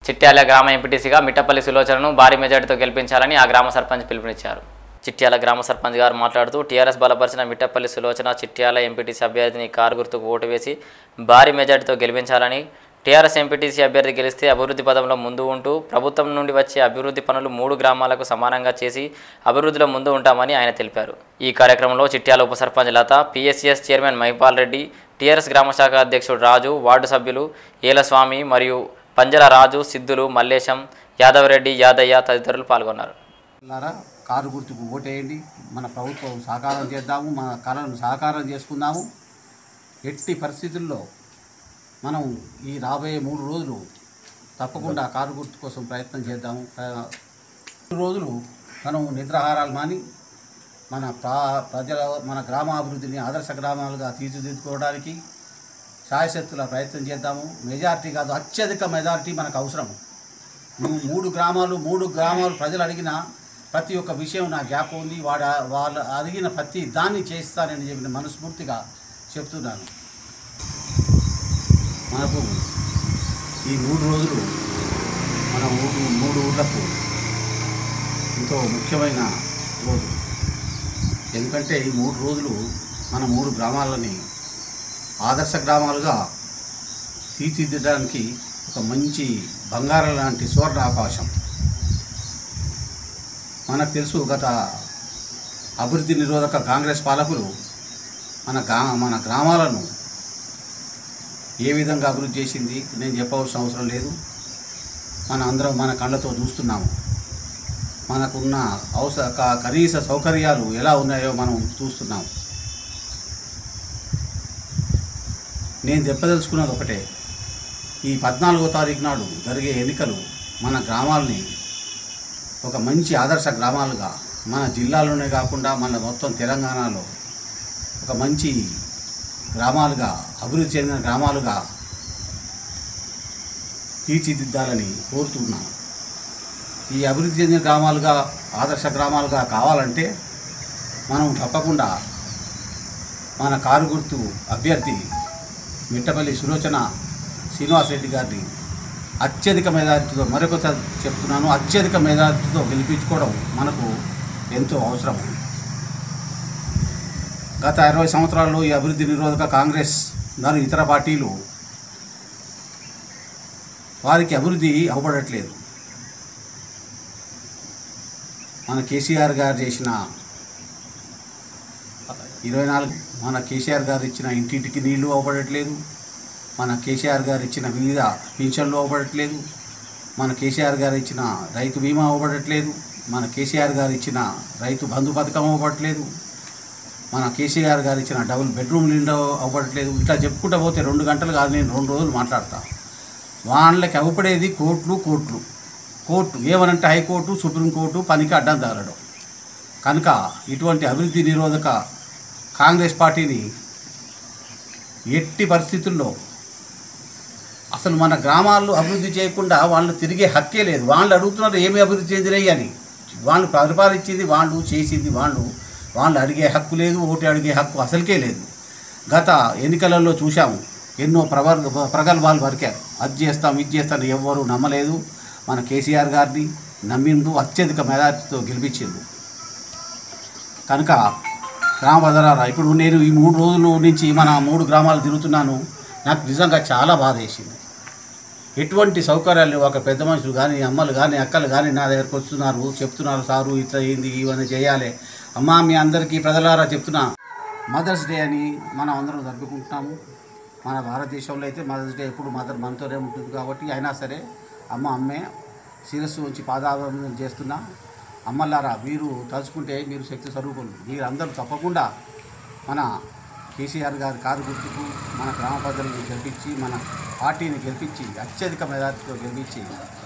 చిట్యాల గ్రామ ఎంపీటీసీగా మిట్టపల్లి సులోచనను భారీ మెజార్టీతో గెలిపించాలని ఆ గ్రామ సర్పంచ్ పిలుపునిచ్చారు చిట్యాల గ్రామ సర్పంచ్ గారు మాట్లాడుతూ టీఆర్ఎస్ బలపరిచిన మిట్టపల్లి సులోచన చిట్యాల ఎంపీటీసీ అభ్యర్థిని కారు గుర్తుకు ఓటు వేసి భారీ మెజార్టీతో గెలిపించాలని టీఆర్ఎస్ ఎంపీటీసీ అభ్యర్థి గెలిస్తే అభివృద్ధి పదంలో ముందు ఉంటూ ప్రభుత్వం నుండి వచ్చే అభివృద్ధి పనులు మూడు గ్రామాలకు సమానంగా చేసి అభివృద్ధిలో ముందు ఉంటామని ఆయన తెలిపారు ఈ కార్యక్రమంలో చిట్యాల ఉప sarpanch Latha PSCS chairman Mahipal Reddy TRS గ్రామ శాఖ అధ్యక్షుడు రాజు వార్డు సభ్యులు ఏలస్వామి మరియు పంజల రాజు సిద్ధులు మల్లేశం యాదవరెడ్డి యాదయ్య తదితరులు పాల్గొన్నారు లారా కారు గుర్తుకు ఓటేయండి మన ప్రభుత్వం సహకారం చేద్దాము మన కళను సహకారం చేసుకుందాము ఎట్టి పరిస్థితుల్లో మనం ఈ రాబోయే మూడు రోజులు తప్పకుండా కారు గుర్తు కోసం ప్రయత్నం చేద్దాము ఆ, మూడు రోజులు మనం నిద్రాహారాలు మాని మన ప్రా ప్రజల మన గ్రామాభివృద్ధిని ఆదర్శ గ్రామాలుగా తీర్చిదిద్దుకోవడానికి శాయశక్తుల ప్రయత్నం చేద్దాము మెజారిటీ కాదు అత్యధిక మెజారిటీ మనకు అవసరం నువ్వు మూడు గ్రామాలు మూడు గ్రామాలు ప్రజలు అడిగిన ప్రతి ఒక్క విషయం నా గ్యాప్ ఉంది వాడు వాళ్ళు అడిగిన ప్రతి దాన్ని చేస్తానని చెప్పిన మనస్ఫూర్తిగా చెప్తున్నాను మనకు ఈ మూడు రోజులు మన ఊరు మూడు ఊళ్ళకు ఎంతో ముఖ్యమైన రోజు ఎందుకంటే ఈ మూడు రోజులు మన మూడు గ్రామాలని ఆదర్శ గ్రామాలుగా తీర్చిదిద్దడానికి ఒక మంచి బంగారం లాంటి సువర్ణ అవకాశం మనకు తెలుసు గత అభివృద్ధి నిరోధక కాంగ్రెస్ పాలకులు మన గా మన గ్రామాలను ఏ విధంగా అభివృద్ధి చేసింది నేను చెప్పవలసిన అవసరం లేదు మన అందరం మన కళ్ళతో చూస్తున్నాము మనకున్న అవసర క- కనీస సౌకర్యాలు ఎలా ఉన్నాయో మనం చూస్తున్నాం నేను చెప్పదలుచుకున్నది ఒకటే ఈ పద్నాలుగో తారీఖు నాడు జరిగే ఎన్నికలు మన గ్రామాల్ని ఒక మంచి ఆదర్శ గ్రామాలుగా మన జిల్లాలోనే కాకుండా మన మొత్తం తెలంగాణలో ఒక మంచి గ్రామాలుగా అభివృద్ధి చెందిన గ్రామాలుగా తీర్చిదిద్దాలని కోరుతున్నాను ఈ అభివృద్ధి చెందిన గ్రామాలుగా ఆదర్శ గ్రామాలుగా కావాలంటే మనం తప్పకుండా మన కారు గుర్తు అభ్యర్థి మిట్టపల్లి సులోచన శ్రీనివాసరెడ్డి గారిని అత్యధిక మెజారిటీతో మరొకసారి చెప్తున్నాను అత్యధిక మెజారిటీతో గెలిపించుకోవడం మనకు ఎంతో అవసరం గత ఇరవై సంవత్సరాల్లో ఈ అభివృద్ధి నిరోధక కాంగ్రెస్ మరియు ఇతర పార్టీలు వారికి అభివృద్ధి అవ్వబడట్లేదు మన కేసీఆర్ గారు చేసిన ఇరవై నాలుగు మన కేసీఆర్ గారు ఇచ్చిన ఇంటింటికి నీళ్లు అవ్వబడట్లేదు మన కేసీఆర్ గారు ఇచ్చిన వివిధ పింఛన్లు అవ్వబడట్లేదు మన కేసీఆర్ గారు ఇచ్చిన రైతు బీమా అవ్వబడట్లేదు మన కేసీఆర్ గారు ఇచ్చిన రైతు బంధు పథకం అవ్వబడట్లేదు మన కేసీఆర్ గారు ఇచ్చిన డబుల్ బెడ్రూమ్ నిండా అవ్వట్లేదు ఇట్లా చెప్పుకుంటూ పోతే రెండు గంటలు కాదు నేను రెండు రోజులు మాట్లాడతా వాళ్ళకి అవ్వపడేది కోట్లు కోట్లు కోర్టు ఏమనంటే హైకోర్టు సుప్రీంకోర్టు పనికి అడ్డం తగలడం కనుక ఇటువంటి అభివృద్ధి నిరోధక కాంగ్రెస్ పార్టీని ఎట్టి పరిస్థితుల్లో అసలు మన గ్రామాల్లో అభివృద్ధి చేయకుండా వాళ్ళు తిరిగే హక్కే లేదు వాళ్ళు అడుగుతున్నారు ఏమి అభివృద్ధి చెందినాయి అని వాళ్ళు పరిపాలించింది వాళ్ళు చేసింది వాళ్ళు వాళ్ళు అడిగే హక్కు లేదు ఓటు అడిగే హక్కు అసలుకే లేదు గత ఎన్నికలలో చూశాము ఎన్నో ప్రవర్ ప్రగల్భాలు వరికారు అది చేస్తాం ఇది చేస్తాం ఎవ్వరూ నమ్మలేదు మన కేసీఆర్ గారిని నమ్మిండు అత్యధిక మెజార్టీతో గెలిపించిండు కనుక గ్రామ బదరారా ఇప్పుడు నేను ఈ మూడు రోజుల నుంచి మన మూడు గ్రామాలు తిరుగుతున్నాను నాకు నిజంగా చాలా బాధ వేసింది ఎటువంటి సౌకర్యాలు లేవు. ఒక పెద్ద మనుషులు కానీ అమ్మలు కానీ అక్కలు కానీ నా దగ్గరకు వస్తున్నారు చెప్తున్నారు సారు ఇట్లా ఏంది ఇవన్నీ చేయాలి అమ్మా మీ అందరికీ ప్రజలారా చెప్తున్నా మదర్స్ డే అని మనం అందరం జరుపుకుంటున్నాము మన భారతదేశంలో అయితే మదర్స్ డే ఎప్పుడు మదర్ మనతోనే ఉంటుంది కాబట్టి అయినా సరే అమ్మ అమ్మే శిరస్సు ఉంచి పాదాభివందనం చేస్తున్నా అమ్మలారా మీరు తలుచుకుంటే మీరు శక్తి స్వరూపులు మీరు అందరూ తప్పకుండా మన కేసీఆర్ గారి కారు గుర్తుకు మన గ్రామ ప్రజలను గెలిపించి మన పార్టీని గెలిపించి అత్యధిక మెజార్టీతో గెలిపించి